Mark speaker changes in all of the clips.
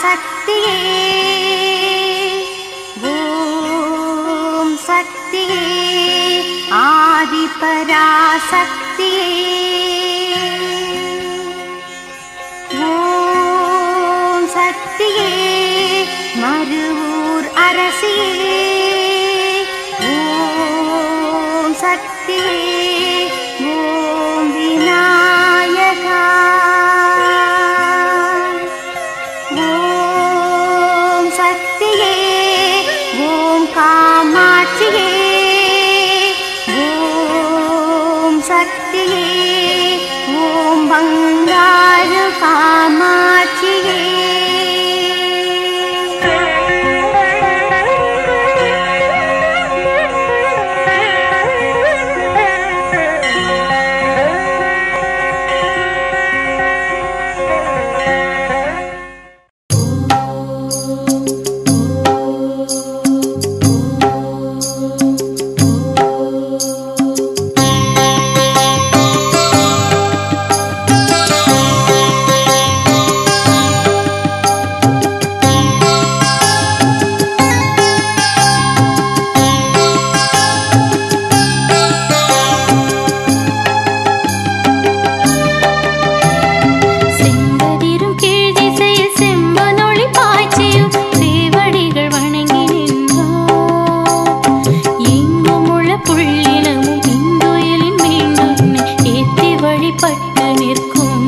Speaker 1: பராசக்தியே ஓம் சக்தியே ஆதி பராசக்தியே ஓம் சக்தியே மருவூர் அரசியே ஓம் சக்தியே ஓம் விநாயகா ஓம் சக்தியே ஓம் காமாட்சியே ஓம் சக்தியே ஓம் பங்காரு காமாட்சியே
Speaker 2: செம்பதிரும் கீழ் திசையில் செம்பனொளி பாய்ச்சியும் சேவடிகள் வணங்கி நின்றார் எங்கும் உள்ள புள்ளினமும் இந்துயிலின் மீண்டும் ஏத்தி வழிபட்டு நிற்கும்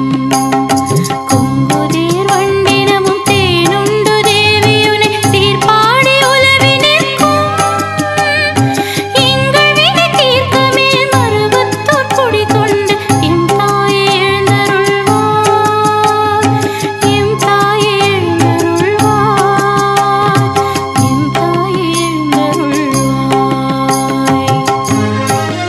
Speaker 2: கொங்குதேர் வண்டினமும் தேனுண்டு தேவியுனை சீர்பாடி உலவி நிற்கும் எங்கள் வினை தீர்க்கமே மருவத்தோர் குடிகொண்டு எம் தாயே எழுந்தருள்வார் எம் தாயே எழுந்தருள்வார் எம் தாயே எழுந்தருள்வாய்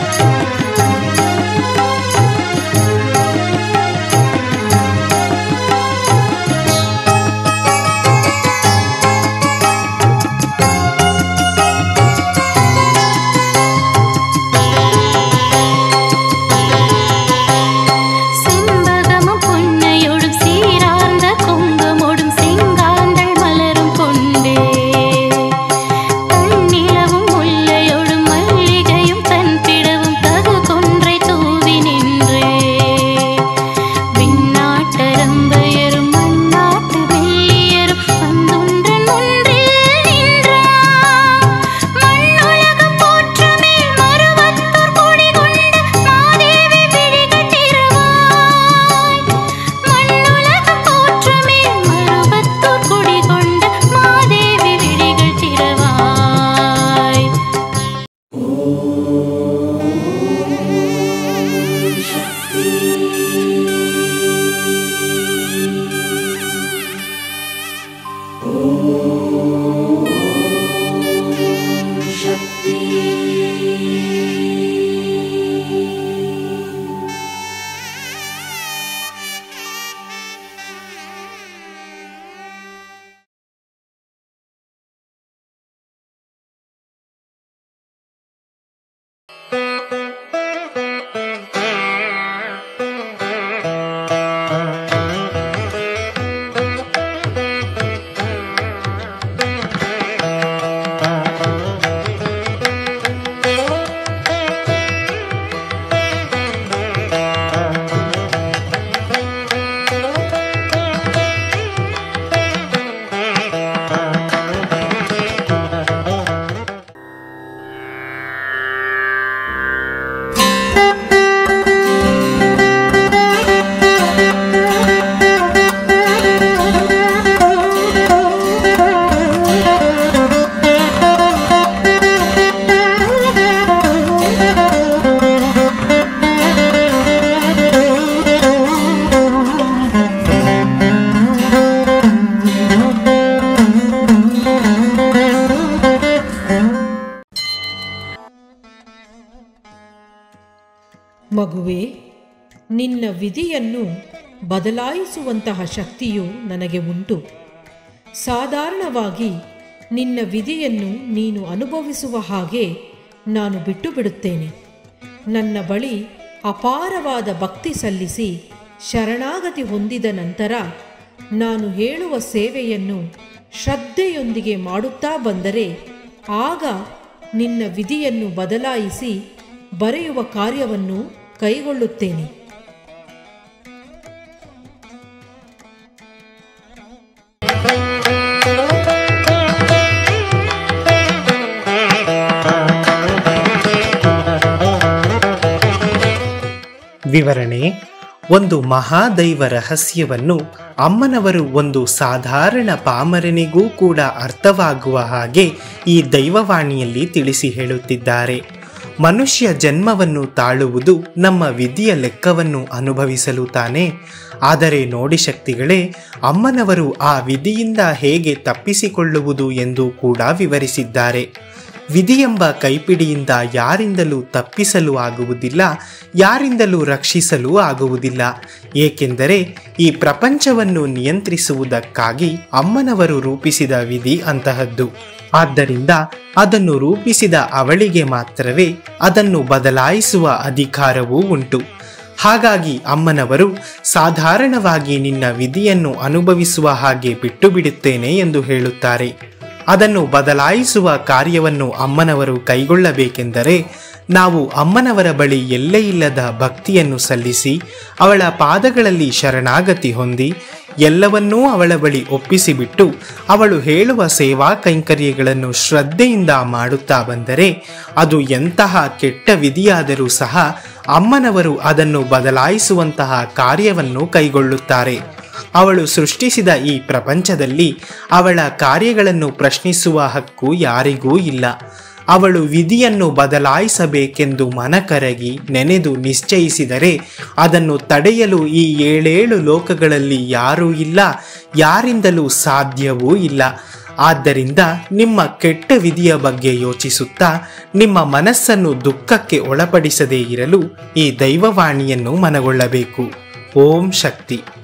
Speaker 2: செம்பகமும் புன்னையோடும் சீரார்ந்த கொங்கமோடும் செங்காந்தள் மலரும் கொண்டே தன்னிலவும் முல்லையோடும் மல்லிகையும் தன் பிடவும் தகு கொன்றை தூவி நின்றே விண்ணாட்டரம்பையரும் மண்ணாட்டு வெள்ளியரும் வந்துன்றன் ஒன்றில் நின்றார் மண்ணுலகம் போற்றுமே மருவத்தோர் குடிகொண்ட மாதேவி விழிகள் திறவாய் மண்ணுலகம் போற்றுமே மருவத்தோர் குடிகொண்ட மாதேவி விழிகள் திறவாய்
Speaker 3: ಮಗುವೇ ನಿನ್ನ ವಿಧಿಯನ್ನು ಬದಲಾಯಿಸುವಂತಹ ಶಕ್ತಿಯು ನನಗೆ ಉಂಟು ಸಾಧಾರಣವಾಗಿ ನಿನ್ನ ವಿಧಿಯನ್ನು ನೀನು ಅನುಭವಿಸುವ ಹಾಗೆ ನಾನು ಬಿಟ್ಟು ಬಿಡುತ್ತೇನೆ ನನ್ನ ಬಳಿ ಅಪಾರವಾದ ಭಕ್ತಿ ಸಲ್ಲಿಸಿ ಶರಣಾಗತಿ ಹೊಂದಿದ ನಂತರ ನಾನು ಹೇಳುವ ಸೇವೆಯನ್ನು ಶ್ರದ್ಧೆಯೊಂದಿಗೆ ಮಾಡುತ್ತಾ ಬಂದರೆ ಆಗ ನಿನ್ನ ವಿಧಿಯನ್ನು ಬದಲಾಯಿಸಿ ಬರೆಯುವ ಕಾರ್ಯವನ್ನು ಕೈಗೊಳ್ಳುತ್ತೇನೆ
Speaker 4: ವಿವರಣೆ ಒಂದು ಮಹಾದೈವ ರಹಸ್ಯವನ್ನು ಅಮ್ಮನವರು ಒಂದು ಸಾಧಾರಣ ಪಾಮರನಿಗೂ ಕೂಡ ಅರ್ಥವಾಗುವ ಹಾಗೆ ಈ ದೈವವಾಣಿಯಲ್ಲಿ ತಿಳಿಸಿ ಹೇಳುತ್ತಿದ್ದಾರೆ ಮನುಷ್ಯ ಜನ್ಮವನ್ನು ತಾಳುವುದು ನಮ್ಮ ವಿಧಿಯ ಲೆಕ್ಕವನ್ನು ಅನುಭವಿಸಲು ತಾನೇ ಆದರೆ ನೋಡಿ ಶಕ್ತಿಗಳೇ ಅಮ್ಮನವರು ಆ ವಿಧಿಯಿಂದ ಹೇಗೆ ತಪ್ಪಿಸಿಕೊಳ್ಳುವುದು ಎಂದು ಕೂಡ ವಿವರಿಸಿದ್ದಾರೆ ವಿಧಿಯೆಂಬ ಕೈಪಿಡಿಯಿಂದ ಯಾರಿಂದಲೂ ತಪ್ಪಿಸಲು ಆಗುವುದಿಲ್ಲ ಯಾರಿಂದಲೂ ರಕ್ಷಿಸಲು ಆಗುವುದಿಲ್ಲ ಏಕೆಂದರೆ ಈ ಪ್ರಪಂಚವನ್ನು ನಿಯಂತ್ರಿಸುವುದಕ್ಕಾಗಿ ಅಮ್ಮನವರು ರೂಪಿಸಿದ ವಿಧಿ ಅಂತಹದ್ದು ಆದ್ದರಿಂದ ಅದನ್ನು ರೂಪಿಸಿದ ಅವಳಿಗೆ ಮಾತ್ರವೇ ಅದನ್ನು ಬದಲಾಯಿಸುವ ಅಧಿಕಾರವೂ ಉಂಟು ಹಾಗಾಗಿ ಅಮ್ಮನವರು ಸಾಧಾರಣವಾಗಿ ನಿನ್ನ ವಿಧಿಯನ್ನು ಅನುಭವಿಸುವ ಹಾಗೆ ಬಿಟ್ಟು ಬಿಡುತ್ತೇನೆ ಎಂದು ಹೇಳುತ್ತಾರೆ ಅದನ್ನು ಬದಲಾಯಿಸುವ ಕಾರ್ಯವನ್ನು ಅಮ್ಮನವರು ಕೈಗೊಳ್ಳಬೇಕೆಂದರೆ ನಾವು ಅಮ್ಮನವರ ಬಳಿ ಎಲ್ಲೇ ಇಲ್ಲದ ಭಕ್ತಿಯನ್ನು ಸಲ್ಲಿಸಿ ಅವಳ ಪಾದಗಳಲ್ಲಿ ಶರಣಾಗತಿ ಹೊಂದಿ ಎಲ್ಲವನ್ನೂ ಅವಳ ಬಳಿ ಒಪ್ಪಿಸಿಬಿಟ್ಟು ಅವಳು ಹೇಳುವ ಸೇವಾ ಕೈಂಕರ್ಯಗಳನ್ನು ಶ್ರದ್ಧೆಯಿಂದ ಮಾಡುತ್ತಾ ಬಂದರೆ ಅದು ಎಂತಹ ಕೆಟ್ಟ ವಿಧಿಯಾದರೂ ಸಹ ಅಮ್ಮನವರು ಅದನ್ನು ಬದಲಾಯಿಸುವಂತಹ ಕಾರ್ಯವನ್ನು ಕೈಗೊಳ್ಳುತ್ತಾರೆ ಅವಳು ಸೃಷ್ಟಿಸಿದ ಈ ಪ್ರಪಂಚದಲ್ಲಿ ಅವಳ ಕಾರ್ಯಗಳನ್ನು ಪ್ರಶ್ನಿಸುವ ಹಕ್ಕು ಯಾರಿಗೂ ಇಲ್ಲ ಅವಳು ವಿಧಿಯನ್ನು ಬದಲಾಯಿಸಬೇಕೆಂದು ಮನಕರಗಿ ನೆನೆದು ನಿಶ್ಚಯಿಸಿದರೆ ಅದನ್ನು ತಡೆಯಲು ಈ ಏಳೇಳು ಲೋಕಗಳಲ್ಲಿ ಯಾರೂ ಇಲ್ಲ ಯಾರಿಂದಲೂ ಸಾಧ್ಯವೂ ಇಲ್ಲ ಆದ್ದರಿಂದ ನಿಮ್ಮ ಕೆಟ್ಟ ವಿಧಿಯ ಬಗ್ಗೆ ಯೋಚಿಸುತ್ತಾ ನಿಮ್ಮ ಮನಸ್ಸನ್ನು ದುಃಖಕ್ಕೆ ಒಳಪಡಿಸದೇ ಇರಲು ಈ ದೈವವಾಣಿಯನ್ನು ಮನಗೊಳ್ಳಬೇಕು ಓಂ ಶಕ್ತಿ